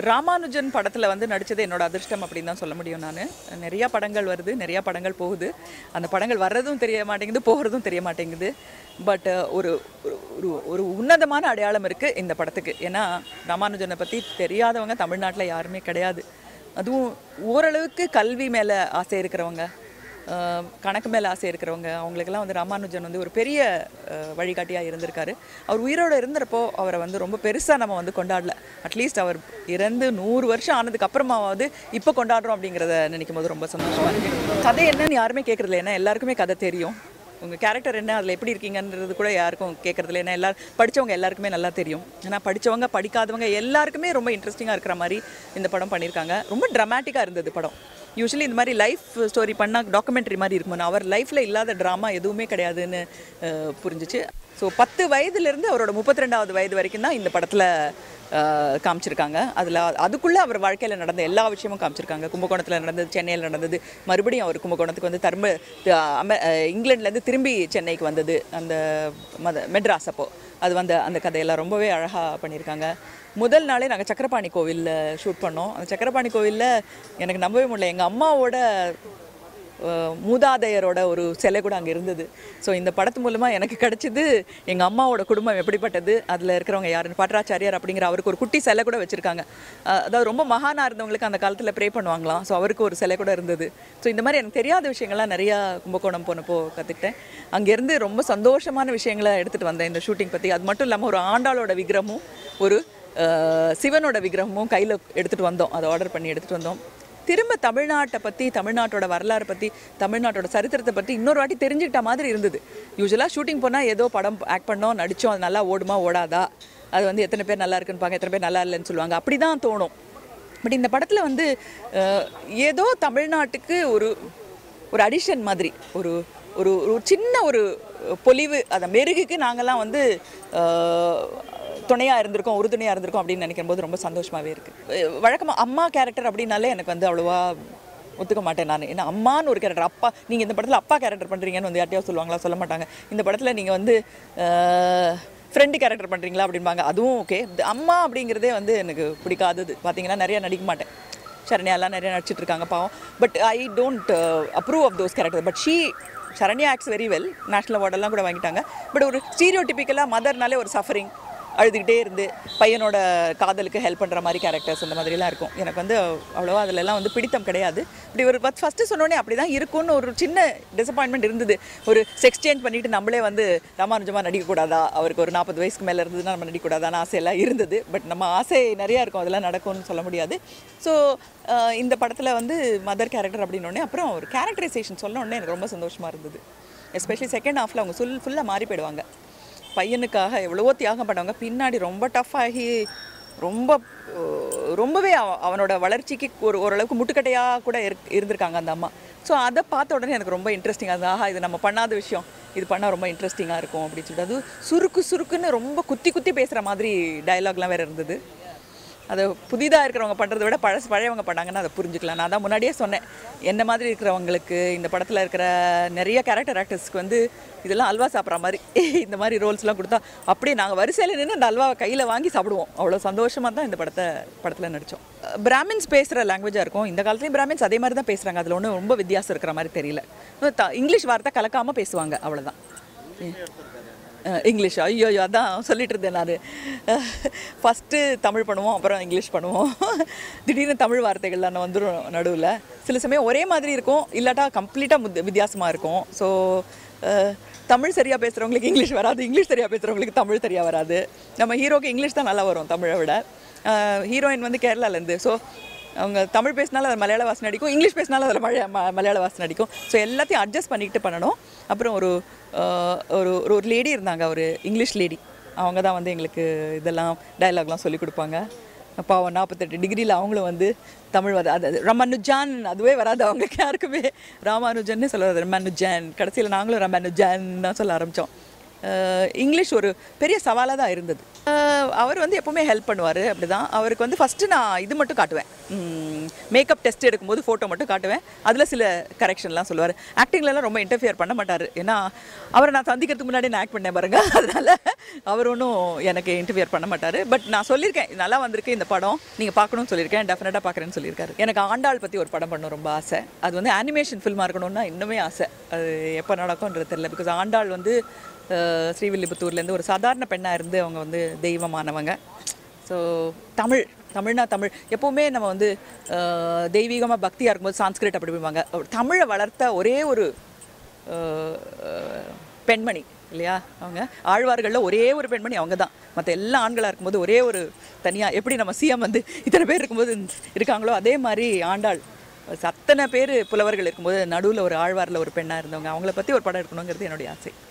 ராமானுஜன் படத்தில் வந்து நடித்தது என்னோட அதிர்ஷ்டம் அப்படின்னு தான் சொல்ல முடியும் நான் நிறையா படங்கள் வருது நிறையா படங்கள் போகுது அந்த படங்கள் வர்றதும் தெரிய மாட்டேங்குது போகிறதும் தெரிய மாட்டேங்குது பட் ஒரு ஒரு- ஒரு ஒரு உன்னதமான அடையாளம் இருக்குது இந்த படத்துக்கு ஏன்னா ராமானுஜனை பற்றி தெரியாதவங்க தமிழ்நாட்டில் யாருமே கிடையாது அதுவும் ஓரளவுக்கு கல்வி மேலே ஆசை இருக்கிறவங்க அஹ், கணக்கு மேலே ஆசை இருக்கிறவங்க அவங்களுக்கெல்லாம் வந்து ராமானுஜன் வந்து ஒரு பெரிய வழிகாட்டியாக இருந்திருக்காரு அவர் உயிரோடு இருந்தப்போ அவரை வந்து ரொம்ப பெருசாக நம்ம வந்து கொண்டாடல அட்லீஸ்ட் அவர் இறந்து நூறு வருஷம் ஆனதுக்கு அப்புறமாவது இப்போ கொண்டாடுறோம் அப்படிங்கிறத நினைக்கும் போது ரொம்ப சந்தோஷமாக இருக்கு கதை என்னன்னு யாருமே கேட்குறதில்ல ஏன்னா எல்லாருக்குமே கதை தெரியும் உங்கள் கேரக்டர் என்ன அதில் எப்படி இருக்கீங்கன்றது கூட யாருக்கும் கேட்குறதில்ல ஏன்னா எல்லாரும் படித்தவங்க எல்லாருக்குமே நல்லா தெரியும் ஏன்னா படித்தவங்க படிக்காதவங்க எல்லாருக்குமே ரொம்ப இன்ட்ரெஸ்டிங்காக இருக்கிற மாதிரி இந்த படம் பண்ணியிருக்காங்க ரொம்ப ட்ராமேட்டிக்காக இருந்தது படம் யூஸ்வலி இந்த மாதிரி லைஃப் ஸ்டோரி பண்ணால் டாக்குமெண்ட்ரி மாதிரி இருக்கும் அவர் லைஃப்பில் இல்லாத ட்ராமா எதுவுமே கிடையாதுன்னு அஹ், புரிஞ்சுச்சு ஸோ பத்து வயதுலேருந்து அவரோட முப்பத்தி ரெண்டாவது வயது வரைக்கும் தான் இந்த படத்தில் காமிச்சிருக்காங்க அதில் அதுக்குள்ளே அவர் வாழ்க்கையில் நடந்த எல்லா விஷயமும் காமிச்சிருக்காங்க கும்பகோணத்தில் நடந்தது சென்னையில் நடந்தது மறுபடியும் அவர் கும்பகோணத்துக்கு வந்து தர்ம அமெ- அஹ், இங்கிலாந்துலேருந்து திரும்பி சென்னைக்கு வந்தது அந்த மத மெட்ராஸ் அப்போ அது வந்து அந்த கதையெல்லாம் ரொம்பவே அழகாக பண்ணியிருக்காங்க முதல் நாளே நாங்கள் சக்கரபாணி கோவிலில் ஷூட் பண்ணோம் அந்த சக்கரபாணி கோவிலில் எனக்கு நம்பவே முடியல எங்கள் அம்மாவோட அஹ், மூதாதையரோட ஒரு சிலை கூட அங்கே இருந்தது ஸோ இந்த படத்து மூலமாக எனக்கு கிடைச்சது எங்கள் அம்மாவோட குடும்பம் எப்படிப்பட்டது அதில் இருக்கிறவங்க யாருன்னு பட்ராச்சாரியார் அப்படிங்கிற அவருக்கு ஒரு குட்டி சிலை கூட வச்சுருக்காங்க அதாவது ரொம்ப மகானாக இருந்தவங்களுக்கு அந்த காலத்தில் ப்ரே பண்ணுவாங்களாம் ஸோ அவருக்கு ஒரு சிலை கூட இருந்தது ஸோ இந்த மாதிரி எனக்கு தெரியாத விஷயங்கள்லாம் நிறையா கும்பகோணம் போனப்போ கற்றுக்கிட்டேன் அங்கேருந்து ரொம்ப சந்தோஷமான விஷயங்களை எடுத்துகிட்டு வந்தேன் இந்த ஷூட்டிங் பற்றி அது மட்டும் இல்லாமல் ஒரு ஆண்டாளோட விக்கிரமும் ஒரு அஹ், சிவனோட விக்கிரகமும் கையில் எடுத்துகிட்டு வந்தோம் அதை ஆர்டர் பண்ணி எடுத்துகிட்டு வந்தோம் திரும்ப தமிழ்நாட்டை பற்றி தமிழ்நாட்டோட வரலாறு பற்றி தமிழ்நாட்டோட சரித்திரத்தை பற்றி இன்னொரு வாட்டி தெரிஞ்சுக்கிட்ட மாதிரி இருந்தது யூஸ்வலாக ஷூட்டிங் போனால் ஏதோ படம் ஆக்ட் பண்ணோம் நடித்தோம் அது நல்லா ஓடுமா ஓடாதா அது வந்து எத்தனை பேர் நல்லா இருக்குன்னு பாங்க எத்தனை பேர் நல்லா இல்லைன்னு சொல்லுவாங்க அப்படி தான் தோணும் பட் இந்த படத்தில் வந்து அஹ், ஏதோ தமிழ்நாட்டுக்கு ஒரு ஒரு அடிஷன் மாதிரி ஒரு ஒரு ஒரு சின்ன ஒரு பொலிவு அந்த மெருகுக்கு நாங்கள்லாம் வந்து துணையாக இருந்திருக்கோம் உறுதுணையாக இருந்திருக்கோம் அப்படின்னு நினைக்கும் போது ரொம்ப சந்தோஷமாகவே இருக்குது வழக்கமாக அம்மா கேரக்டர் அப்படின்னாலே எனக்கு வந்து அவ்வளோவா ஒத்துக்க மாட்டேன் நான் ஏன்னா அம்மான்னு ஒரு கேரக்டர் அப்பா நீங்கள் இந்த படத்தில் அப்பா கேரக்டர் பண்ணுறீங்கன்னு வந்து யார்ட்டையாவது சொல்லுவாங்களா சொல்ல மாட்டாங்க இந்த படத்தில் நீங்கள் வந்து ஃப்ரெண்டு கேரக்டர் பண்ணுறீங்களா அப்படிம்பாங்க அதுவும் ஓகே அம்மா அப்படிங்கிறதே வந்து எனக்கு பிடிக்காதது பார்த்தீங்கன்னா நிறைய நடிக்க மாட்டேன் சரண்யா எல்லாம் நிறைய நடிச்சிட்டு இருக்காங்க பாவம் but I don't approve of those character but she Saranya acts very well national அவார்டெல்லாம் கூட வாங்கிட்டாங்க பட் ஒரு ஸ்டீரியோ டிப்பிக்கலாக மதர்னாலே ஒரு சஃபரிங் அழுதுகிட்டே இருந்து பையனோட காதலுக்கு ஹெல்ப் பண்ணுற மாதிரி கேரக்டர்ஸ் இந்த மாதிரிலாம் இருக்கும் எனக்கு வந்து அவ்வளோவா அதிலெல்லாம் வந்து பிடித்தம் கிடையாது இப்படி ஒரு ஃபஸ்ட்டு சொன்னோடனே அப்படி தான் இருக்கும்னு ஒரு சின்ன டிசப்பாயின்மெண்ட் இருந்தது ஒரு செக்ஸ் சேஞ்ச் பண்ணிட்டு நம்மளே வந்து ராமானுஜமாக நடிக்கக்கூடாதா அவருக்கு ஒரு நாற்பது வயசுக்கு மேலே இருந்ததுன்னா நம்ம நடிக்கக்கூடாதான்னு ஆசையெல்லாம் இருந்தது பட் நம்ம ஆசை நிறையா இருக்கும் அதெல்லாம் நடக்கும்னு சொல்ல முடியாது ஸோ இந்த படத்தில் வந்து மதர் கேரக்டர் அப்படின்னோடனே அப்புறம் ஒரு கேரக்டரைசேஷன் சொன்ன உடனே எனக்கு ரொம்ப சந்தோஷமாக இருந்தது எஸ்பெஷலி செகண்ட் ஹாஃபில் அவங்க ஃபுல் ஃபுல்லாக மாறி போயிடுவாங்க பையனுக்காக எவ்வளவோ தியாகம் பண்ணவங்க பின்னாடி ரொம்ப டஃப் ஆகி ரொம்ப அஹ், ரொம்பவே அவ- அவனோட வளர்ச்சிக்கு ஒரு ஓரளவுக்கு முட்டுக்கட்டையாக கூட இருக் இருந்திருக்காங்க அந்த அம்மா ஸோ அதை பார்த்த உடனே எனக்கு ரொம்ப இன்ட்ரெஸ்டிங்காக இருந்தது ஆஹா இது நம்ம பண்ணாத விஷயம் இது பண்ணால் ரொம்ப இன்ட்ரெஸ்டிங்காக இருக்கும் அப்படின்னு சொல்லிட்டு அது சுருக்கு சுருக்குன்னு ரொம்ப குத்தி குத்தி பேசுகிற மாதிரி டயலாக்லாம் வேறு இருந்தது அதை புதிதாக இருக்கிறவங்க பண்ணுறத விட பழசு பழையவங்க பண்ணாங்கன்னா அதை புரிஞ்சுக்கலாம் நான் தான் முன்னாடியே சொன்னேன் என்ன மாதிரி இருக்கிறவங்களுக்கு இந்த படத்தில் இருக்கிற நிறைய கேரக்டர் ஆக்டர்ஸ்க்கு வந்து இதெல்லாம் அல்வா சாப்பிட்ற மாதிரி இந்த மாதிரி ரோல்ஸ்லாம் கொடுத்தா அப்படியே நாங்கள் வரிசையில் நின்று அந்த அல்வாவை கையில் வாங்கி சாப்பிடுவோம் அவ்வளோ சந்தோஷமாக தான் இந்த படத்தை படத்தில் நடித்தோம் பிராமின்ஸ் பேசுகிற லாங்குவேஜாக இருக்கும் இந்த காலத்துலேயும் பிராமின்ஸ் அதே மாதிரி தான் பேசுகிறாங்க அதில் ஒன்றும் ரொம்ப வித்தியாசம் இருக்கிற மாதிரி தெரியல த- இங்கிலீஷ் வார்த்தை கலக்காமல் பேசுவாங்க அவ்வளோதான் அஹ் இங்கிலீஷ் ஐயோ ஐயோ அதான் சொல்லிட்டு இருந்தேன் நான் ஃபஸ்ட்டு தமிழ் பண்ணுவோம் அப்புறம் இங்கிலீஷ் பண்ணுவோம் திடீர்னு தமிழ் வார்த்தைகள்லாம் வந்துடும் நடுவில் சில சமயம் ஒரே மாதிரி இருக்கும் இல்லாட்டா கம்ப்ளீட்டாக வித்தியாசமாக இருக்கும் ஸோ தமிழ் சரியாக பேசுகிறவங்களுக்கு இங்கிலீஷ் வராது இங்கிலீஷ் சரியாக பேசுகிறவங்களுக்கு தமிழ் சரியாக வராது நம்ம ஹீரோக்கு இங்கிலீஷ் தான் நல்லா வரும் தமிழை விட ஹீரோயின் வந்து கேரளாலேருந்து ஸோ அவங்க தமிழ் பேசினாலும் அதில் மலையாள வாசனை அடிக்கும் இங்கிலீஷ் பேசினாலும் அதில் மழைய ம மலையாள வாசனை அடிக்கும் ஸோ எல்லாத்தையும் அட்ஜஸ்ட் பண்ணிக்கிட்டு பண்ணணும் அப்புறம் ஒரு அஹ், ஒரு ஒரு ஒரு லேடி இருந்தாங்க ஒரு இங்கிலீஷ் லேடி அவங்க தான் வந்து எங்களுக்கு இதெல்லாம் டயலாக்லாம் சொல்லி கொடுப்பாங்க பாவம் நாற்பத்தெட்டு டிகிரியில் அவங்களும் வந்து தமிழ் வந்து அது அது ரமனுஜான் அதுவே வராது அவங்களுக்கு யாருக்குமே ராமானுஜன்னு சொல்லுறது ரமனுஜான் கடைசியில் நாங்களும் ரமனுஜான் தான் சொல்ல ஆரம்பித்தோம் அஹ் இங்கிலீஷ் ஒரு பெரிய சவாலாக தான் இருந்தது அஹ் அவர் வந்து எப்போவுமே ஹெல்ப் பண்ணுவார் அப்படி தான் அவருக்கு வந்து ஃபஸ்ட்டு நான் இது மட்டும் காட்டுவேன் உம், மேக்கப் டெஸ்ட் எடுக்கும்போது ஃபோட்டோ மட்டும் காட்டுவேன் அதில் சில கரெக்ஷன்லாம் சொல்லுவார் ஆக்டிங்லலாம் ரொம்ப இன்டர்ஃபியர் பண்ண மாட்டார் ஏன்னா அவரை நான் சந்திக்கிறதுக்கு முன்னாடி நான் ஆக்ட் பண்ணேன் பாருங்க அதனால அவர் ஒன்றும் எனக்கு இன்டர்ஃபியர் பண்ண மாட்டார் பட் நான் சொல்லியிருக்கேன் நல்லா வந்திருக்கு இந்த படம் நீங்கள் பார்க்கணும்னு சொல்லியிருக்கேன் டெஃபினட்டாக பார்க்குறேன்னு சொல்லியிருக்காரு எனக்கு ஆண்டாள் பற்றி ஒரு படம் பண்ணணும் ரொம்ப ஆசை அது வந்து அனிமேஷன் ஃபில்மாக இருக்கணும்னா இன்னுமே ஆசை அது எப்போ நடக்கும்ன்றது தெரியல பிகாஸ் ஆண்டாள் வந்து அஹ், ஸ்ரீவில்லிபுத்தூர்லேருந்து ஒரு சாதாரண பெண்ணாக இருந்து அவங்க வந்து தெய்வமானவங்க ஸோ தமிழ் தமிழ்னா தமிழ் எப்போவுமே நம்ம வந்து தெய்வீகமாக பக்தியாக இருக்கும்போது சான்ஸ்கிரிட் அப்படி போய்வாங்க தமிழை வளர்த்த ஒரே ஒரு அஹ், அஹ், பெண்மணி இல்லையா அவங்க ஆழ்வார்களில் ஒரே ஒரு பெண்மணி அவங்க தான் மற்ற எல்லா ஆண்களாக இருக்கும்போது ஒரே ஒரு தனியாக எப்படி நம்ம சிஎம் வந்து இத்தனை பேர் இருக்கும்போது இருக்காங்களோ அதே மாதிரி ஆண்டாள் அத்தனை பேர் புலவர்கள் இருக்கும்போது நடுவில் ஒரு ஆழ்வாரில் ஒரு பெண்ணாக இருந்தவங்க அவங்கள பற்றி ஒரு படம் எடுக்கணுங்கிறது என்னுடைய ஆசை